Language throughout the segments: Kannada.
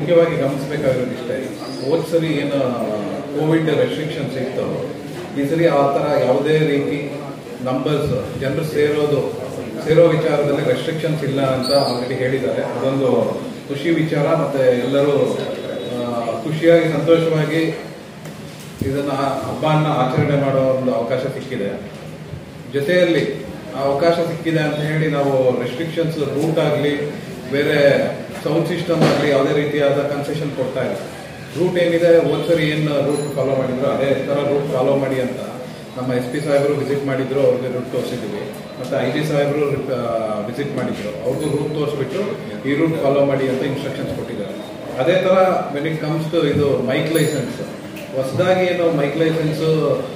ಮುಖ್ಯವಾಗಿ ಗಮನಿಸಬೇಕಾಗಿರೋದು ಇಷ್ಟೇ ಹೋದ್ ಸರಿ ಏನು ಕೋವಿಡ್ ರೆಸ್ಟ್ರಿಕ್ಷನ್ಸ್ ಇತ್ತು ಈ ಸರಿ ಆ ಥರ ಯಾವುದೇ ರೀತಿ ನಂಬರ್ಸ್ ಜನರು ಸೇರೋದು ಸೇರೋ ವಿಚಾರದಲ್ಲಿ ರೆಸ್ಟ್ರಿಕ್ಷನ್ಸ್ ಇಲ್ಲ ಅಂತ ಆಲ್ರೆಡಿ ಹೇಳಿದ್ದಾರೆ ಅದೊಂದು ಖುಷಿ ವಿಚಾರ ಮತ್ತೆ ಎಲ್ಲರೂ ಆ, ಖುಷಿಯಾಗಿ ಸಂತೋಷವಾಗಿ ಇದನ್ನ ಹಬ್ಬನ ಆಚರಣೆ ಮಾಡೋ ಒಂದು ಅವಕಾಶ ಸಿಕ್ಕಿದೆ ಜೊತೆಯಲ್ಲಿ ಆ ಅವಕಾಶ ಸಿಕ್ಕಿದೆ ಅಂತ ಹೇಳಿ ನಾವು ರೆಸ್ಟ್ರಿಕ್ಷನ್ಸ್ ರೂಟ್ ಆಗಲಿ ಬೇರೆ ಸೌಂಡ್ ಸಿಸ್ಟಮ್ ಆಗಲಿ ಯಾವುದೇ ರೀತಿಯಾದ ಕನ್ಸೆಷನ್ ಕೊಡ್ತಾ ಇಲ್ಲ ರೂಟ್ ಏನಿದೆ ಹೋದ್ಸರಿ ಏನು ರೂಟ್ ಫಾಲೋ ಮಾಡಿದ್ರು ಅದೇ ಥರ ರೂಟ್ ಫಾಲೋ ಮಾಡಿ ಅಂತ ನಮ್ಮ ಎಸ್ ಪಿ ಸಾಹೇಬರು ವಿಸಿಟ್ ಮಾಡಿದ್ರು ಅವ್ರಿಗೆ ರೂಟ್ ತೋರಿಸಿದ್ವಿ ಮತ್ತು ಐ ಜಿ ಸಾಹೇಬರು ವಿಸಿಟ್ ಮಾಡಿದ್ರು ಅವ್ರಿಗೂ ರೂಟ್ ತೋರಿಸ್ಬಿಟ್ಟು ಈ ರೂಟ್ ಫಾಲೋ ಮಾಡಿ ಅಂತ ಇನ್ಸ್ಟ್ರಕ್ಷನ್ಸ್ ಕೊಟ್ಟಿದ್ದಾರೆ ಅದೇ ಥರ ವೆನ್ ಇಟ್ ಕಮ್ಸ್ ಟು ಇದು ಮೈಕ್ ಲೈಸೆನ್ಸ್ ಹೊಸದಾಗಿ ಏನು ಮೈಕ್ ಲೈಸೆನ್ಸು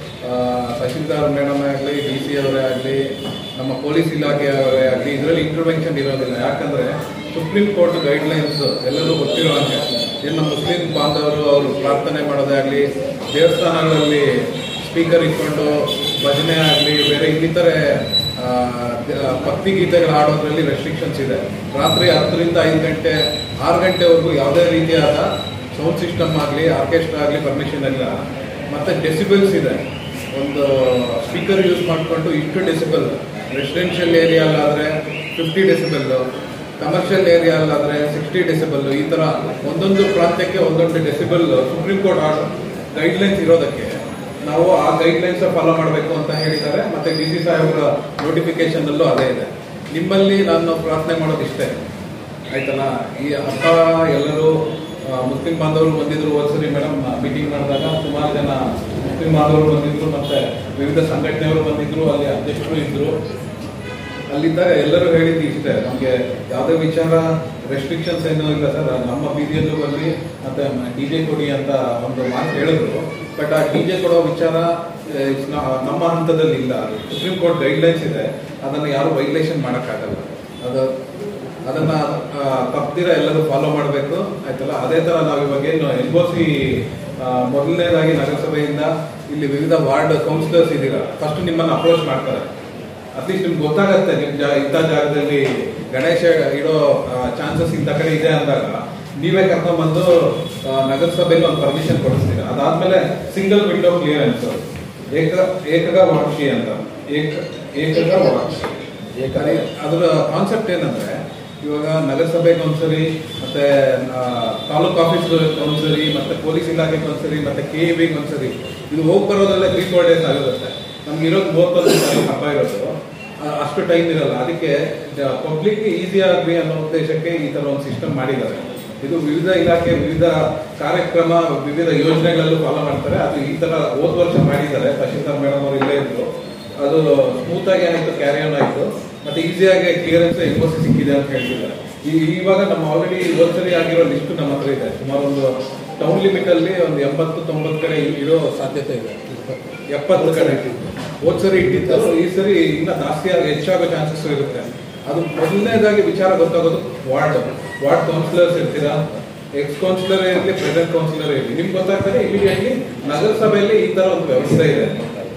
ತಹಶೀಲ್ದಾರ್ ಮೇಡಮ್ ಆಗಲಿ ಡಿ ಸಿ ಅವರೇ ಆಗಲಿ ನಮ್ಮ ಪೊಲೀಸ್ ಇಲಾಖೆಯವರೇ ಆಗಲಿ ಇದರಲ್ಲಿ ಇಂಟರ್ವೆನ್ಷನ್ ಇರೋದಿಲ್ಲ ಯಾಕಂದ್ರೆ ಸುಪ್ರೀಂ ಕೋರ್ಟ್ ಗೈಡ್ಲೈನ್ಸ್ ಎಲ್ಲರೂ ಗೊತ್ತಿರೋ ಹಾಗೆ ಏನು ನಮ್ಮ ಮುಸ್ಲಿಂ ಬಾಂಧವರು ಅವರು ಪ್ರಾರ್ಥನೆ ಮಾಡೋದೇ ಆಗಲಿ ದೇವಸ್ಥಾನಗಳಲ್ಲಿ ಸ್ಪೀಕರ್ ಇಟ್ಕೊಂಡು ಭಜನೆ ಆಗಲಿ ಬೇರೆ ಇನ್ನಿತರೆ ಆ, ದ- ಭಕ್ತಿ ಗೀತೆಗಳು ಹಾಡೋದ್ರಲ್ಲಿ ರೆಸ್ಟ್ರಿಕ್ಷನ್ಸ್ ಇದೆ ರಾತ್ರಿ ಹತ್ತರಿಂದ ಐದು ಗಂಟೆ ಆರು ಗಂಟೆವರೆಗೂ ಯಾವುದೇ ರೀತಿಯಾದ ಸೌಂಡ್ ಸಿಸ್ಟಮ್ ಆಗಲಿ ಆರ್ಕೆಸ್ಟ್ರಾ ಆಗಲಿ ಪರ್ಮಿಷನ್ ಇಲ್ಲ ಮತ್ತೆ ಡೆಸಿಬಲ್ಸ್ ಇದೆ ಒಂದು ಸ್ಪೀಕರ್ ಯೂಸ್ ಮಾಡಿಕೊಂಡು ಇಷ್ಟು ಡೆಸಿಬಲ್ ರೆಸಿಡೆನ್ಷಿಯಲ್ ಏರಿಯಾಲಾದರೆ ಫಿಫ್ಟಿ ಡೆಸಿಬಲ್ ಕಮರ್ಷಿಯಲ್ ಏರಿಯಾಲಾದರೆ ಸಿಕ್ಸ್ಟಿ ಡೆಸಿಬಲ್ ಈ ಥರ ಒಂದೊಂದು ಪ್ರಾಂತ್ಯಕ್ಕೆ ಒಂದೊಂದು decibel Supreme Court order guidelines ಇರೋದಕ್ಕೆ ನಾವು ಆ ಗೈಡ್ಲೈನ್ಸ್ ಫಾಲೋ ಮಾಡಬೇಕು ಅಂತ ಹೇಳಿದ್ದಾರೆ ಮತ್ತೆ ಡಿ ಸಿ ಸಾಹೇಬರ ನೋಟಿಫಿಕೇಶನ್ ಅಲ್ಲೂ ಅದೇ ಇದೆ ನಿಮ್ಮಲ್ಲಿ ನಾನು ಪ್ರಾರ್ಥನೆ ಮಾಡೋದು ಇಷ್ಟೇ ಆಯ್ತಲ್ಲ ಈ ಹಬ್ಬ ಎಲ್ಲರೂ ಆ, ಮುಸ್ಲಿಂ ಬಾಂಧವರು ಬಂದಿದ್ರು ಒಂದ್ಸರಿ ಮೇಡಮ್ ಮೀಟಿಂಗ್ ಮಾಡಿದಾಗ ಸುಮಾರು ಜನ ಮುಸ್ಲಿಂ ಬಾಂಧವರು ಬಂದಿದ್ರು ಮತ್ತೆ ವಿವಿಧ ಸಂಘಟನೆಯವರು ಬಂದಿದ್ರು ಅಲ್ಲಿ ಅಧ್ಯಕ್ಷರು ಇದ್ರು ಅಲ್ಲಿದ್ದಾಗ ಎಲ್ಲರೂ ಹೇಳಿದ್ದು ಇಷ್ಟೇ ನಮಗೆ ಯಾವುದೇ ವಿಚಾರ ರೆಸ್ಟ್ರಿಕ್ಷನ್ಸ್ ಏನೂ ಇಲ್ಲ ಸರ್ ನಮ್ಮ ಬೀದಿಯಲ್ಲೂ ಬರಲಿ ಮತ್ತೆ ಡಿ ಜೆ ಕೊಡಿ ಅಂತ ಒಂದು ಮಾತು ಹೇಳಿದ್ರು ಬಟ್ ಆ ಡಿ ಜೆ ಕೊಡೋ ವಿಚಾರ ಆ, it's not- ನಮ್ಮ ಹಂತದಲ್ಲಿ ಇಲ್ಲ ಅದು ಸುಪ್ರೀಂ ಕೋರ್ಟ್ ಗೈಡ್ಲೈನ್ಸ್ ಇದೆ ಅದನ್ನು ಯಾರು ವೈಲೇಷನ್ ಮಾಡೋಕ್ಕಾಗಲ್ಲ ಅದು ಅದನ್ನ ತಪ್ಪದಿರ ಎಲ್ಲರೂ ಫಾಲೋ ಮಾಡಬೇಕು ಆಯ್ತಲ್ಲ ಅದೇ ತರ ನಾವು ಇವಾಗ ಏನು ಎಲ್ ಒ ಸಿ ಮೊದಲನೇದಾಗಿ ನಗರಸಭೆಯಿಂದ ಇಲ್ಲಿ ವಿವಿಧ ವಾರ್ಡ್ ಕೌನ್ಸಿಲರ್ಸ್ ಇದ್ದೀರಾ ಫಸ್ಟ್ ನಿಮ್ಮನ್ನ ಅಪ್ರೋಚ್ ಮಾಡ್ತಾರೆ ಅಟ್ಲೀಸ್ಟ್ ನಿಮ್ಗೆ ಗೊತ್ತಾಗತ್ತೆ ನಿಮ್ ಜಾ ಇಂಥ ಜಾಗದಲ್ಲಿ ಗಣೇಶ ಇಡೋ ಚಾನ್ಸಸ್ ಇಂಥ ಕಡೆ ಇದೆ ಅಂದಾಗ ನೀವೇ ಕರ್ಕೊಂಡ್ಬಂದು ಆ, ನಗರಸಭೆಯಲ್ಲಿ ಒಂದು ಪರ್ಮಿಷನ್ ಕೊಡಿಸ್ತೀರಾ ಅದಾದ್ಮೇಲೆ ಸಿಂಗಲ್ ವಿಂಡೋ ಕ್ಲಿಯರೆನ್ಸ್ ಏಕ ಏಕಗ ವಾಕ್ಷಿ ಅಂತ ಏಕ ಏಕಗ ವಾಕ್ಷಿ ಏಕನೇ ಅದರ ಕಾನ್ಸೆಪ್ಟ್ ಏನಂದ್ರೆ ಇವಾಗ ನಗರಸಭೆಗೆ ಒಂದ್ಸರಿ ಮತ್ತೆ ಆ, ತಾಲೂಕ್ ಆಫೀಸ್ ಒಂದ್ಸರಿ ಮತ್ತೆ ಪೊಲೀಸ್ ಇಲಾಖೆಗೆ ಒಂದ್ಸರಿ ಮತ್ತೆ ಕೆ ಇ ಬಿಗೆ ಒಂದ್ಸರಿ ಇದು ಹೋಗಿ ಬರೋದೆಲ್ಲ ತ್ರೀ ಫೋರ್ ಡೇಸ್ ಆಗಿರುತ್ತೆ ನಮ್ಗೆ ಇರೋದು ಮೂವತ್ತೊಂದು ತಾರೀಕು ಹಬ್ಬ ಇರೋದು ಆ, ಅಷ್ಟು ಟೈಮ್ ಇರಲ್ಲ ಅದಕ್ಕೆ ಪಬ್ಲಿಕ್ ಈಸಿ ಆಗಲಿ ಅನ್ನೋ ಉದ್ದೇಶಕ್ಕೆ ಈ ತರ ಒಂದು ಸಿಸ್ಟಮ್ ಮಾಡಿದ್ದಾರೆ ಇದು ವಿವಿಧ ಇಲಾಖೆ ವಿವಿಧ ಕಾರ್ಯಕ್ರಮ ವಿವಿಧ ಯೋಜನೆಗಳಲ್ಲೂ ಫಾಲೋ ಮಾಡ್ತಾರೆ ಅದು ಈ ತರ ಹೋದ ವರ್ಷ ಮಾಡಿದ್ದಾರೆ ತಹಶೀಲ್ದಾರ್ ಮೇಡಮ್ ಅವರು ಇಲ್ಲೇ ಇದ್ರು ಅದು ಸ್ಮೂತ್ ಆಗಿ ಏನಾಯ್ತು ಕ್ಯಾರಿ ಆನ್ ಆಯ್ತು ಮತ್ತೆ ಈಸಿಯಾಗಿ ಕ್ಲಿಯರೆನ್ಸ್ ಎನ್ಒಸಿ ಸಿಕ್ಕಿದೆ ಅಂತ ಹೇಳ್ತಿದ್ದಾರೆ ಈ ಇವಾಗ ನಮ್ಮ ಆಲ್ರೆಡಿ ಒಂದ್ಸರಿ ಆಗಿರೋ ಲಿಸ್ಟ್ ನಮ್ಮ ಹತ್ರ ಇದೆ ಸುಮಾರು ಒಂದು ಟೌನ್ ಲಿಮಿಟ್ ಅಲ್ಲಿ ಒಂದು ಎಂಬತ್ತು ತೊಂಬತ್ತು ಕಡೆ ಇರೋ ಸಾಧ್ಯತೆ ಇದೆ ಎಪ್ಪತ್ತು ಕಡೆ ಹೋದ್ ಸರಿ ಇಟ್ಟಿದ್ದು ಈ ಸರಿ ಇನ್ನ ಜಾಸ್ತಿ ಆಗಿ ಹೆಚ್ಚಾಗೋ ಚಾನ್ಸಸ್ ಇರುತ್ತೆ ಅದು ಮೊದಲನೇದಾಗಿ ವಿಚಾರ ಗೊತ್ತಾಗೋದು ವಾರ್ಡ್ ವಾರ್ಡ್ ಕೌನ್ಸಿಲರ್ಸ್ ಇರ್ತೀರಾ ಎಕ್ಸ್ ಕೌನ್ಸಿಲರ್ ಇರಲಿ ಪ್ರೆಸೆಂಟ್ ಕೌನ್ಸಿಲರ್ ಇರಲಿ ನಿಮ್ಗೆ ಗೊತ್ತಾಗ್ತದೆ ಇಮಿಡಿಯೇಟ್ಲಿ ನಗರಸಭೆಯಲ್ಲಿ ಈ ತರ ಒಂದು ವ್ಯವಸ್ಥೆ ಇದೆ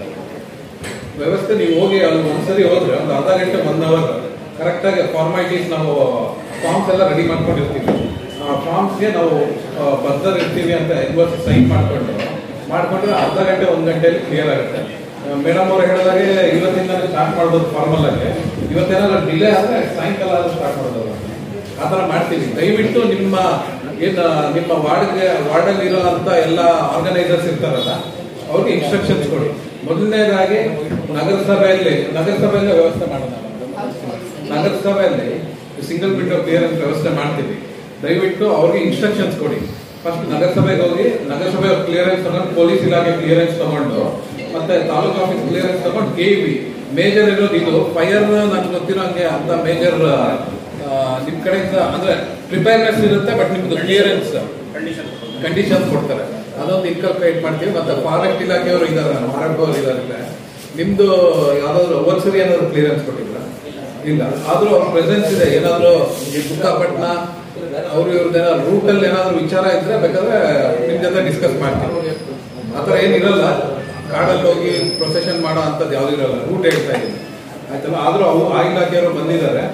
ವ್ಯವಸ್ಥೆ ನೀವು ಹೋಗಿ ಅಲ್ಲಿ ಒಂದ್ಸರಿ ಹೋದ್ರೆ ಒಂದು ಅರ್ಧ ಗಂಟೆ ಒನ್ ಅವರ್ ಕರೆಕ್ಟ್ ಆಗಿ ಫಾರ್ಮಾಲಿಟೀಸ್ ನಾವು ಫಾರ್ಮ್ಸ್ ಎಲ್ಲ ರೆಡಿ ಮಾಡ್ಕೊಂಡಿರ್ತೀವಿ ಆ ಫಾರ್ಮ್ಸ್ಗೆ ನಾವು ಆ, ಬದ್ಧರಿರ್ತೀವಿ ಅಂತ ಎನ್ವರ್ಸ್ ಸೈನ್ ಮಾಡ್ಕೊಂಡು ಮಾಡ್ಕೊಂಡ್ರೆ ಅರ್ಧ ಗಂಟೆ ಒಂದ್ ಗಂಟೆಯಲ್ಲಿ ಕ್ಲಿಯರ್ ಆಗುತ್ತೆ ಮೇಡಮ್ ಅವ್ರು ಹೇಳಿದಾಗೆ ಇವತ್ತಿಂದ ಸ್ಟಾರ್ಟ್ ಮಾಡ್ಬೋದು ಫಾರ್ಮಲ್ ಆಗಿ ಇವತ್ತೇನಾದ್ರು ಡಿಲೇ ಆದ್ರೆ ಸಾಯಂಕಾಲ ಆದ್ರೂ ಸ್ಟಾರ್ಟ್ ಮಾಡ್ಬೋದು ಆ ಥರ ಮಾಡ್ತೀವಿ ದಯವಿಟ್ಟು ನಿಮ್ಮ ಏನ್ ನಿಮ್ಮ ವಾರ್ಡ್ಗೆ ವಾರ್ಡಲ್ಲಿ ಇರೋ ಅಂತ ಎಲ್ಲ ಆರ್ಗನೈಸರ್ಸ್ ಇರ್ತಾರಲ್ಲ ಅವ್ರಿಗೆ ಇನ್ಸ್ಟ್ರಕ್ಷನ್ಸ್ ಕೊಡಿ ಮೊದಲನೇದಾಗಿ ನಗರಸಭೆಯಲ್ಲಿ ನಗರಸಭೆಯಲ್ಲೇ ವ್ಯವಸ್ಥೆ ಮಾಡೋಣ ನಗರಸಭೆಯಲ್ಲಿ ಸಿಂಗಲ್ ವಿಂಡೋ ಕ್ಲಿಯರೆನ್ಸ್ ವ್ಯವಸ್ಥೆ ಮಾಡ್ತೀವಿ ದಯವಿಟ್ಟು ಅವ್ರಿಗೆ ಇನ್ಸ್ಟ್ರಕ್ಷನ್ಸ್ ಕೊಡಿ ಫಸ್ಟ್ ನಗರಸಭೆಗೆ ಹೋಗಿ ನಗರಸಭೆ ಕ್ಲಿಯರೆನ್ಸ್ ತಗೊಂಡು ಪೊಲೀಸ್ ಇಲಾಖೆ ಕ್ಲಿಯರೆನ್ಸ್ ತಗೊಂಡು ಮತ್ತೆ ತಾಲೂಕು ಆಫೀಸ್ ಕ್ಲಿಯರೆನ್ಸ್ ತಗೊಂಡು ಕೆ ಬಿ ಮೇಜರ್ ಇರೋದು ಇದು ಫೈರ್ ನನ್ಗೆ ಗೊತ್ತಿರೋ ಹಂಗೆ ಅಂತ ಮೇಜರ್ ನಿಮ್ ಕಡೆಯಿಂದ ಅಂದ್ರೆ ಪ್ರಿಪೇರ್ನೆಸ್ ಇರುತ್ತೆ ಬಟ್ ನಿಮ್ದು ಕ್ಲಿಯರೆನ್ಸ್ ಕಂಡೀಷನ್ ಕೊಡ್ತಾರೆ ಅದೊಂದು ಇನ್ಕಲ್ಕೇಟ್ ಮಾಡ್ತೀವಿ ಮತ್ತೆ ಫಾರೆಸ್ಟ್ ಇಲಾಖೆಯವರು ಇದಾರೆ ಮಾರಪ್ಪ ಅವರು ಇದಾರೆ ಇಲ್ಲೇ. ನಿಮ್ದು ಯಾವ್ದಾದ್ರು ಒಂದ್ಸರಿ ಏನಾದ್ರು ಕ್ಲಿಯರೆನ್ಸ್ ಕೊಟ್ಟಿಲ್ಲ ಇಲ್ಲ ಆದ್ರೂ ಅವ್ರ ಪ್ರೆಸೆನ್ಸ್ ಇದೆ ಏನಾದ್ರು ಈ ಬುಕ್ಕಾಪಟ್ನ ಅವ್ರು ಇವ್ರದ್ದೇನಾದ್ರು ರೂಟ್ ಅಲ್ಲಿ ಏನಾದ್ರು ವಿಚಾರ ಇದ್ರೆ ಬೇಕಾದ್ರೆ ನಿಮ್ ಜೊತೆ ಡಿಸ್ಕಸ್ ಮಾಡ್ತೀವಿ ಆತರ ಏನಿರಲ್ಲ ಕಾಡಲ್ಲಿ ಹೋಗಿ ಪ್ರೊಸೆಷನ್ ಮಾಡೋ ಅಂತದ್ದು ಯಾವ್ದು ಇರಲ್ಲ ರೂಟ್ ಹೇಳ್ತಾ ಇದ್ದೀನಿ ಆಯ್ತಲ್ಲ ಆದ್ರೂ ಅವು ಆ ಇಲಾಖೆಯವರು ಬಂದಿದ್ದಾರೆ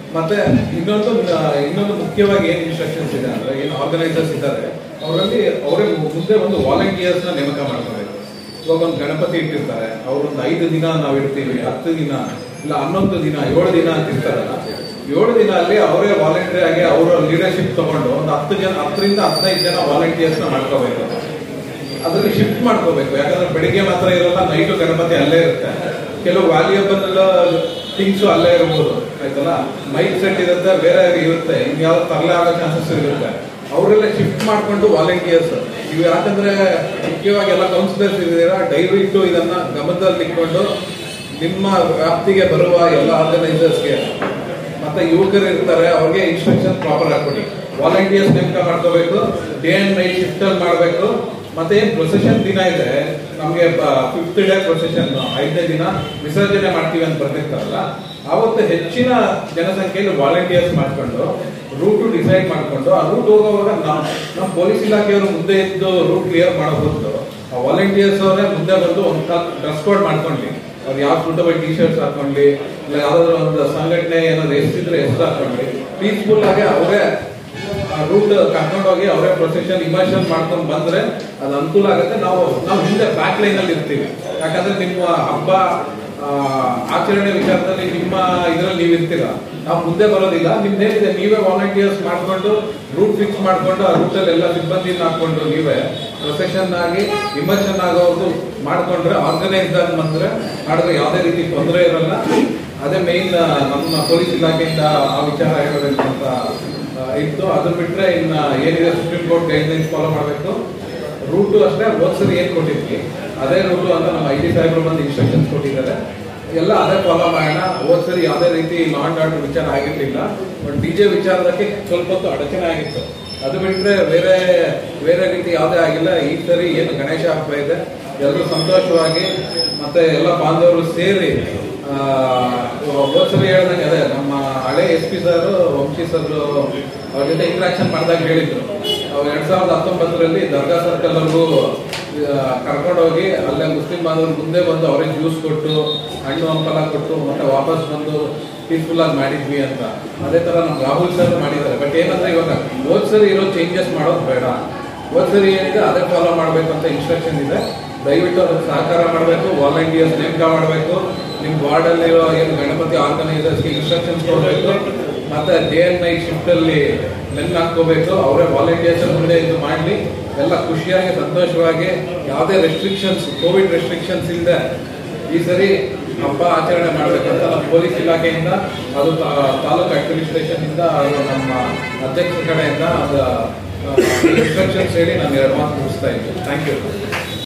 ಮತ್ತೆ ಇನ್ನೊಂದು ಆ, ಇನ್ನೊಂದು ಮುಖ್ಯವಾಗಿ ಏನು ಇನ್ಸ್ಟ್ರಕ್ಷನ್ಸ್ ಇದೆ ಅಂದ್ರೆ ಏನು ಆರ್ಗನೈಸರ್ಸ್ ಇದ್ದಾರೆ ಅವರಲ್ಲಿ ಅವರೇ ಮುಂದೆ ಒಂದು ವಾಲಂಟಿಯರ್ಸ್ ನ ನೇಮಕ ಮಾಡ್ಕೋಬೇಕು ಇವಾಗ ಒಂದು ಗಣಪತಿ ಇಟ್ಟಿರ್ತಾರೆ ಅವ್ರೊಂದು ಐದು ದಿನ ನಾವು ಇಡ್ತೀವಿ ಹತ್ತು ದಿನ ಇಲ್ಲ ಹನ್ನೊಂದು ದಿನ ಏಳು ದಿನ ಅಂತ ಇರ್ತಾರಲ್ಲ ಏಳು ದಿನ ಅಲ್ಲಿ ಅವರೇ ವಾಲಂಟಿಯರ್ ಆಗಿ ಅವರ ಲೀಡರ್ಶಿಪ್ ತಗೊಂಡು ಒಂದು ಹತ್ತು ಜನ ಹತ್ತರಿಂದ ಹದಿನೈದು ಜನ ವಾಲಂಟಿಯರ್ಸ್ ನ ಮಾಡ್ಕೋಬೇಕು ಅದರಲ್ಲಿ ಶಿಫ್ಟ್ ಮಾಡ್ಕೋಬೇಕು ಯಾಕಂದ್ರೆ ಬೆಳಿಗ್ಗೆ ಮಾತ್ರ ಇರೋಲ್ಲ ನೈಟು ಗಣಪತಿ ಅಲ್ಲೇ ಇರುತ್ತೆ ಕೆಲವು ವ್ಯಾಲ್ಯೂಯಬಲ್ ಥಿಂಗ್ಸ್ ಅಲ್ಲೇ ಇರ್ಬೋದು ಆಯ್ತಲ್ಲ ಮೈಕ್ ಸೆಟ್ ಇರುತ್ತೆ ಬೇರೆ ಇರುತ್ತೆ ಇನ್ಯಾವ್ದು ತರಲೆ ಆಗೋ ಚಾನ್ಸಸ್ ಇರುತ್ತೆ ಅವರೆಲ್ಲ ಶಿಫ್ಟ್ ಮಾಡ್ಕೊಂಡು ವಾಲಂಟಿಯರ್ಸ್ ಇವು ಯಾಕಂದ್ರೆ ಮುಖ್ಯವಾಗಿ ಎಲ್ಲ ಕೌನ್ಸಿಲರ್ಸ್ ಇದ್ದೀರಾ ದಯವಿಟ್ಟು ಇದನ್ನ ಗಮನದಲ್ಲಿ ಇಟ್ಕೊಂಡು ನಿಮ್ಮ ವ್ಯಾಪ್ತಿಗೆ ಬರುವ ಎಲ್ಲ ಆರ್ಗನೈಸರ್ಸ್ಗೆ ಮತ್ತೆ ಯುವಕರು ಇರ್ತಾರೆ ಅವ್ರಿಗೆ ಇನ್ಸ್ಟ್ರಕ್ಷನ್ ಪ್ರಾಪರ್ ಹಾಕೊಡಿ ವಾಲಂಟಿಯರ್ಸ್ ನೇಮಕ ಮಾಡ್ಕೋಬೇಕು ಡೇ ಅಂಡ್ ನೈಟ್ ಶಿಫ್ಟ್ ಅಲ್ಲಿ ಮಾಡಬೇಕು ಮತ್ತೆ ಏನ್ ಪ್ರೊಸೆಷನ್ ದಿನ ಇದೆ ನಮಗೆ ಫಿಫ್ತ್ ಡೇ ಪ್ರೊಸೆಷನ್ ಐದನೇ ದಿನ ವಿಸರ್ಜನೆ ಮಾಡ್ತೀವಿ ಅಂತ ಬರ್ತಿರ್ತಾರಲ್ಲ ಅವತ್ತು ಹೆಚ್ಚಿನ ಜನಸಂಖ್ಯೆಯಲ್ಲಿ ವಾಲಂಟಿಯರ್ಸ್ ಮಾಡ್ಕೊಂಡು ರೂಟ್ ಡಿಸೈಡ್ ಮಾಡ್ಕೊಂಡು ಆ ರೂಟ್ ಹೋಗುವಾಗ ನಮ್ಮ ನಮ್ಮ ಪೊಲೀಸ್ ಇಲಾಖೆಯವರು ಮುಂದೆ ಇದ್ದು ರೂಟ್ ಕ್ಲಿಯರ್ ಮಾಡೋ ಬದಲು ಆ ವಾಲಂಟಿಯರ್ಸ್ ಅವರೇ ಮುಂದೆ ಬಂದು ಒಂದು ಡ್ರೆಸ್ ಕೋಡ್ ಮಾಡ್ಕೊಂಡ್ಲಿ ಅವ್ರು ಯಾವ ಸೂಟಬಲ್ ಟಿ ಶರ್ಟ್ಸ್ ಹಾಕೊಂಡ್ಲಿ ಇಲ್ಲ ಯಾವ್ದಾದ್ರು ಒಂದು ಸಂಘಟನೆ ಏನಾದ್ರು ಎಷ್ಟಿದ್ರೆ ಎಷ್ಟು ಹಾಕೊಂಡ್ಲಿ ಪೀಸ್ಫುಲ್ ಆಗಿ ಅವರೇ ರೂಟ್ ಕರ್ಕೊಂಡೋಗಿ ಅವರೇ ಪ್ರೊಸೆಷನ್ ಇಮರ್ಷನ್ ಮಾಡ್ಕೊಂಡು ಬಂದ್ರೆ ಅದು ಅನುಕೂಲ ಆಗುತ್ತೆ ನಾವು ನಾವು ಹಿಂದೆ ಬ್ಯಾಕ್ ಲೈನ್ ಅಲ್ಲಿ ಇರ್ತೀವಿ ಯಾಕಂದ್ರೆ ನಿಮ್ಮ ಹಬ್ಬ ಆ, ಆಚರಣೆ ವಿಚಾರದಲ್ಲಿ ನಿಮ್ಮ ಇದರಲ್ಲಿ ನೀವು ಇರ್ತೀರ ನಾವು ಮುಂದೆ ಬರೋದಿಲ್ಲ ನಿಮ್ದೇನಿದೆ ನೀವೇ ವಾಲಂಟಿಯರ್ಸ್ ಮಾಡ್ಕೊಂಡು ರೂಟ್ ಫಿಕ್ಸ್ ಮಾಡ್ಕೊಂಡು ಆ ರೂಟಲ್ಲಿ ಎಲ್ಲ ಸಿಬ್ಬಂದಿನ ಹಾಕೊಂಡು ನೀವೇ ಪ್ರೊಸೆಷನ್ ಆಗಿ ಇಮರ್ಷನ್ ಆಗೋದು ಮಾಡ್ಕೊಂಡ್ರೆ ಆರ್ಗನೈಸ್ ಆಗಿ ಬಂದ್ರೆ ಮಾಡಿದ್ರೆ ಯಾವುದೇ ರೀತಿ ತೊಂದರೆ ಇರಲ್ಲ ಅದೇ ಮೇನ್ ನಮ್ಮ ಪೊಲೀಸ್ ಇಲಾಖೆಯಿಂದ ಆ ವಿಚಾರ ಹೇಳಬೇಕು ಅಂತ ಆ, ಇತ್ತು ಅದನ್ನ ಬಿಟ್ರೆ ಇನ್ನ ಏನಿದೆ ಸುಪ್ರೀಂ ಕೋರ್ಟ್ ಗೈಡ್ಲೈನ್ಸ್ ಫಾಲೋ ಮಾಡಬೇಕು ರೂಟು ಅಷ್ಟೇ ಹೋದ್ಸರಿ ಏನ್ ಕೊಟ್ಟಿದ್ವಿ ಅದೇ ರೂಟು ಅಂತ ನಮ್ಮ ಐ ಟಿ ಸಾಹೇಬರು ಬಂದು ಇನ್ಸ್ಟ್ರಕ್ಷನ್ಸ್ ಕೊಟ್ಟಿದ್ದಾರೆ ಎಲ್ಲ ಅದೇ ಫಾಲೋ ಮಾಡೋಣ ಹೋದ್ಸರಿ ಯಾವುದೇ ರೀತಿ ಲಾ ಅಂಡ್ ಆರ್ಡರ್ ವಿಚಾರ ಆಗಿರ್ಲಿಲ್ಲ ಬಟ್ ಡಿ ಜೆ ವಿಚಾರದಕ್ಕೆ ಸ್ವಲ್ಪ ಹೊತ್ತು ಅಡಚಣೆ ಆಗಿತ್ತು ಅದು ಬಿಟ್ರೆ ಬೇರೆ ಬೇರೆ ರೀತಿ ಯಾವುದೇ ಆಗಿಲ್ಲ ಈ ಸರಿ ಏನು ಗಣೇಶ ಹಬ್ಬ ಇದೆ ಎಲ್ಲರೂ ಸಂತೋಷವಾಗಿ ಮತ್ತೆ ಎಲ್ಲ ಬಾಂಧವರು ಸೇರಿ ಆ, ಹೋದ್ಸರಿ ಹೇಳ್ದಂಗೆ ಅದೇ ನಮ್ಮ ಹಳೆ S P sir Vamshi sir ಅವ್ರ ಜೊತೆ ಇಂಟ್ರಾಕ್ಷನ್ ಮಾಡಿದಾಗ ಹೇಳಿದ್ರು ಅವ್ರು ಎರಡ್ ಸಾವಿರದ ಹತ್ತೊಂಬತ್ತರಲ್ಲಿ ದರ್ಗಾ ಸರ್ಕಲ್ ಅವ್ರಿಗೂ ಕರ್ಕೊಂಡೋಗಿ ಅಲ್ಲೇ ಮುಸ್ಲಿಂ ಬಾಂಧವರು ಮುಂದೆ ಬಂದು ಅವ್ರಿಗೆ ಜ್ಯೂಸ್ ಕೊಟ್ಟು ಹಣ್ಣು ಹಂಪಲ ಕೊಟ್ಟು ಮತ್ತೆ ವಾಪಸ್ ಬಂದು ಪೀಸ್ಫುಲ್ ಆಗಿ ಮಾಡಿದ್ವಿ ಅಂತ ಅದೇ ತರ ನಮ್ಮ ರಾಹುಲ್ ಸರ್ ಮಾಡಿದ್ದಾರೆ ಬಟ್ ಏನಂದ್ರೆ ಇವಾಗ ಹೋದ್ ಸರಿ ಇರೋ ಚೇಂಜಸ್ ಮಾಡೋದು ಬೇಡ ಹೋದ್ ಸರಿ ಏನಿದೆ ಅದೇ ಫಾಲೋ ಮಾಡಬೇಕು ಅಂತ ಇನ್ಸ್ಟ್ರಕ್ಷನ್ ಇದೆ ದಯವಿಟ್ಟು ಅದಕ್ಕೆ ಸಹಕಾರ ಮಾಡಬೇಕು ವಾಲಂಟಿಯರ್ಸ್ ನೇಮಕ ಮಾಡಬೇಕು ನಿಮ್ಮ ವಾರ್ಡಲ್ಲಿರೋ ಏನು ಗಣಪತಿ ಆರ್ಗನೈಸರ್ಸ್ಗೆ ಇನ್ಸ್ಟ್ರಕ್ಷನ್ಸ್ ಕೊಡಬೇಕು ಮತ್ತೆ ಡೇ ಅಂಡ್ ನೈಟ್ ಶಿಫ್ಟ್ ಅಲ್ಲಿ ನೆನ್ ಹಾಕೋಬೇಕು ಅವರೇ ವಾಲಂಟಿಯರ್ಸ್ ಮುಂದೆ ಇದು ಮಾಡಲಿ ಎಲ್ಲ ಖುಷಿಯಾಗಿ ಸಂತೋಷವಾಗಿ ಯಾವುದೇ ರೆಸ್ಟ್ರಿಕ್ಷನ್ಸ್ ಕೋವಿಡ್ ರೆಸ್ಟ್ರಿಕ್ಷನ್ಸ್ ಇಲ್ಲದೆ ಈ ಸರಿ ಹಬ್ಬ ಆಚರಣೆ ಮಾಡಬೇಕಂತ ನಮ್ಮ ಪೊಲೀಸ್ ಇಲಾಖೆಯಿಂದ ಅದು ತಾ- ತಾಲೂಕು ಅಡ್ಮಿನಿಸ್ಟ್ರೇಷನ್ ಇಂದ ಅದು ನಮ್ಮ ಅಧ್ಯಕ್ಷರ ಕಡೆಯಿಂದ ಅದು ಇನ್ಸ್ಟ್ರಕ್ಷನ್ಸ್ ಹೇಳಿ ನಾನು ಎರಡು ಮಾತು ಮುಗಿಸ್ತಾ ಇದ್ದೀನಿ ಥ್ಯಾಂಕ್ ಯು